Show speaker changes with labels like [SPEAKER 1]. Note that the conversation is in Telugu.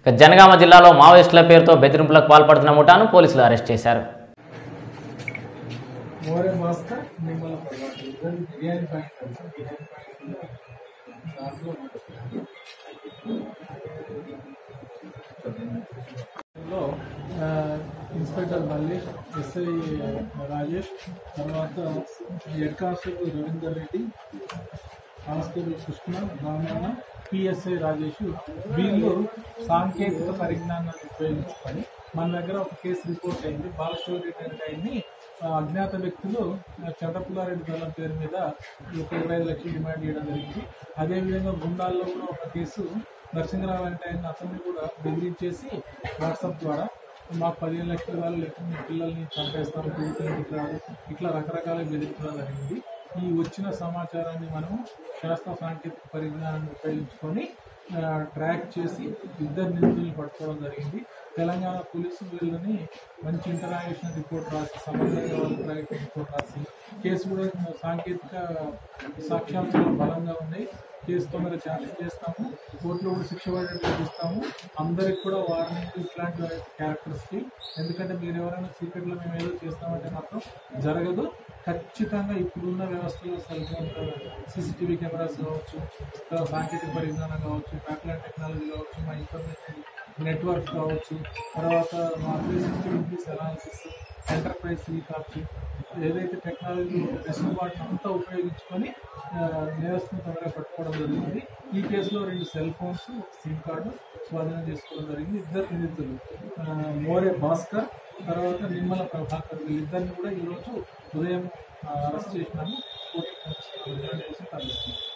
[SPEAKER 1] ఇక జనగామ జిల్లాలో మావోయిస్టుల పేరుతో బెదిరింపులకు పాల్పడుతున్న ముఠాను పోలీసులు అరెస్ట్ చేశారు
[SPEAKER 2] మోరే మాస్టర్ నిమ్మల పర్వాలేదు ఇద్దరు బిర్యానీ ప్యాకెట్ తెలుసా బిర్యానీ ప్యాకెట్లో దాంట్లో లో, ఆ, ఇన్స్పెక్టర్ మల్లేష్ ఎస్ఐ రాజేష్ తర్వాత head constable Ravinder Reddy constable Krishna Ramanna PSI Rajesh వీళ్ళు సాంకేతిక పరిజ్ఞానాన్ని ఉపయోగించుకొని మన దగ్గర ఒక కేసు రిపోర్ట్ అయింది బాలశివరెడ్డి అనే ఆయన్ని ఆ, అజ్ఞాత వ్యక్తులు ఆ, చంద్రపుల్లారెడ్డి దళం పేరు మీద ఒక ఇరవై ఐదు లక్షలు డిమాండ్ చేయడం జరిగింది అదేవిధంగా గుండాల్లో కూడా ఒక కేసు నరసింహరావు అంటే ఆయన అతన్ని కూడా బెదిరించేసి వాట్సాప్ ద్వారా మాకు పదిహేను లక్షల వాళ్ళు లేకపోతే మీ పిల్లల్ని చంపేస్తాం ఇంటికి రాదు ఇట్లా రకరకాల బెదిరించడం జరిగింది ఈ వచ్చిన సమాచారాన్ని మనం శాస్త్ర సాంకేతిక పరిజ్ఞానాన్ని ఉపయోగించుకొని ఆ, ట్రాక్ చేసి ఇద్దరు నిందితులను పట్టుకోవడం జరిగింది తెలంగాణ పోలీసు వీళ్ళని మంచి ఇంటరాగేషన్ రిపోర్ట్ రాసి సమన్వయ ఇంటరాగేషన్ రిపోర్ట్ రాసి కేసు కూడా సాంకేతిక సాక్ష్యాలు బలంగా ఉన్నాయి కేసు తొందరగా ఛార్జ్ చేస్తాము కోర్టులో కూడా శిక్ష పడేట్టు చూస్తాము అందరికి కూడా వార్నింగ్ ఇట్లాంటి క్యారెక్టర్స్కి ఎందుకంటే మీరు ఎవరైనా సీక్రెట్లో మేము ఏదో చేస్తామంటే మాత్రం జరగదు ఖచ్చితంగా ఇప్పుడున్న వ్యవస్థలో సెల్ ఫోన్ సీసీటీవీ కెమెరాస్ కావచ్చు తర్వాత సాంకేతిక పరిజ్ఞానం కావచ్చు ప్యాప్లైన్ టెక్నాలజీ కావచ్చు మా ఇన్ఫర్మేషన్ నెట్వర్క్ కావచ్చు తర్వాత మా three sixty degrees analysis enterprise ఈ కావచ్చు ఏదైతే టెక్నాలజీ వెసులుబాటును అంతా ఉపయోగించుకొని ఆ, నేరస్తుని తొందరగా పట్టుకోవడం జరిగింది ఈ కేసులో రెండు సెల్ ఫోన్స్ ఒక సిమ్ కార్డు స్వాధీనం చేసుకోవడం జరిగింది ఇద్దరు నిందితులు ఆ, మోరే భాస్కర్ తర్వాత నిమ్మల ప్రభాకర్ వీళ్ళిద్దరిని కూడా ఈరోజు ఉదయం ఆ, అరెస్ట్ చేసినాము కోర్టు కోసం తరలిస్తున్నాము